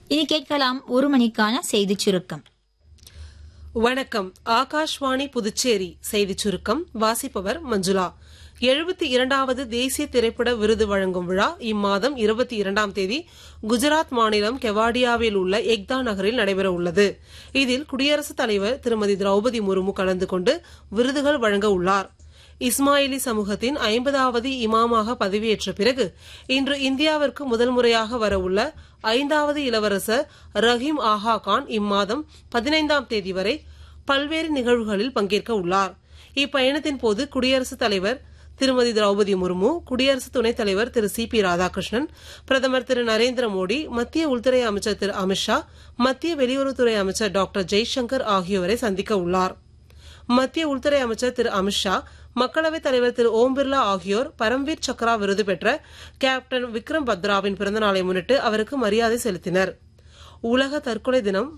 இனி கேட்கலாம் ஒரு மணிக்கான செய்திச் சுருக்கம் வணக்கம் ஆகாஷ்வாணி புதுச்சேரி செய்திச் சுருக்கம் வாசிப்பவர் மஞ்சுளா எழுபத்தி இரண்டாவது தேசிய திரைப்பட விருது வழங்கும் விழா இம்மாதம் இருபத்தி இரண்டாம் தேதி குஜராத் மாநிலம் கெவாடியாவில் உள்ள எக்தா நகரில் நடைபெற உள்ளது இதில் குடியரசுத் தலைவர் திருமதி திரௌபதி முர்மு கலந்து கொண்டு விருதுகள் வழங்க உள்ளார் இஸ்மாயிலி சமூகத்தின் ஐம்பதாவது இமாமாக பதவியேற்ற பிறகு இன்று இந்தியாவிற்கு முதல் முறையாக வரவுள்ள ஐந்தாவது இளவரசர் ரஹீம் ஆஹா கான் இம்மாதம் பதினைந்தாம் தேதி வரை பல்வேறு நிகழ்வுகளில் பங்கேற்க உள்ளார் இப்பயணத்தின் போது குடியரசுத் தலைவர் திருமதி திரௌபதி முர்மு குடியரசு துணைத் தலைவர் திரு சி பி ராதாகிருஷ்ணன் பிரதமர் திரு நரேந்திர மோடி மத்திய உள்துறை அமைச்சர் திரு அமித்ஷா மத்திய வெளியுறவுத்துறை அமைச்சர் டாக்டர் ஜெய்சங்கர் ஆகியோரை சந்திக்க உள்ளார் மத்திய உள்துறை அமைச்சர் திரு அமித்ஷா மக்களவைத் தலைவர் திரு ஓம் பிர்லா ஆகியோர் பரம்வீர் சக்ரா விருது பெற்ற கேப்டன் விக்ரம் பத்ராவின் பிறந்தநாளை முன்னிட்டு அவருக்கு மரியாதை செலுத்தினர் உலக தற்கொலை தினம்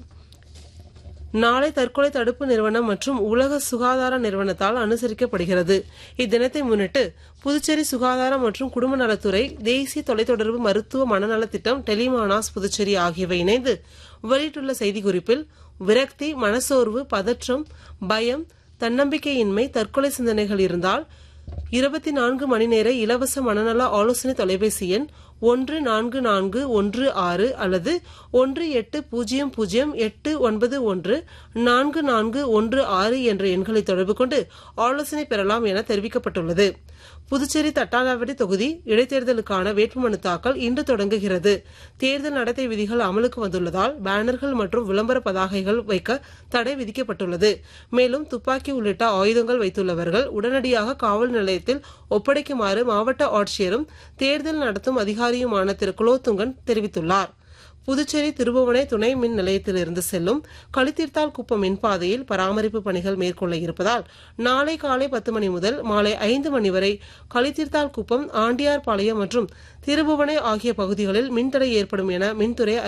நாளை தற்கொலை தடுப்பு நிறுவனம் மற்றும் உலக சுகாதார நிறுவனத்தால் அனுசரிக்கப்படுகிறது இத்தினத்தை முன்னிட்டு புதுச்சேரி சுகாதாரம் மற்றும் குடும்ப நலத்துறை தேசிய தொலைத்தொடர்பு மருத்துவ மனநலத் திட்டம் டெலிமானாஸ் புதுச்சேரி ஆகியவை இணைந்து வெளியிட்டுள்ள செய்திக்குறிப்பில் விரக்தி மனசோர்வு பதற்றம் பயம் தன்னம்பிக்கையின்மை தற்கொலை சிந்தனைகள் இருந்தால் இருபத்தி நான்கு மணி நேர இலவச மனநல ஆலோசனை தொலைபேசி எண் ஒன்று நான்கு நான்கு ஒன்று ஆறு அல்லது ஒன்று எட்டு பூஜ்ஜியம் பூஜ்ஜியம் எட்டு ஒன்பது ஒன்று நான்கு நான்கு ஒன்று ஆறு என்ற எண்களை தொடர்பு கொண்டு ஆலோசனை பெறலாம் என தெரிவிக்கப்பட்டுள்ளது புதுச்சேரி தட்டாலாவடி தொகுதி இடைத்தேர்தலுக்கான வேட்புமனு தாக்கல் இன்று தொடங்குகிறது தேர்தல் நடத்தை விதிகள் அமலுக்கு வந்துள்ளதால் பேனர்கள் மற்றும் விளம்பர பதாகைகள் வைக்க தடை விதிக்கப்பட்டுள்ளது மேலும் துப்பாக்கி உள்ளிட்ட ஆயுதங்கள் வைத்துள்ளவர்கள் உடனடியாக காவல் நிலையத்தில் ஒப்படைக்குமாறு மாவட்ட ஆட்சியரும் தேர்தல் நடத்தும் அதிகாரியுமான திரு குலோத்துங்கன் தெரிவித்துள்ளார் புதுச்சேரி திருபுவனை துணை மின் நிலையத்திலிருந்து செல்லும் களித்தீர்த்தால் குப்பம் மின்பாதையில் பராமரிப்பு பணிகள் மேற்கொள்ள இருப்பதால் நாளை காலை பத்து மணி முதல் மாலை ஐந்து மணி வரை களித்தீர்த்தால் குப்பம் ஆண்டியார்பாளையம் மற்றும் திருபுவனை ஆகிய பகுதிகளில் மின்தடை ஏற்படும் என மின்துறை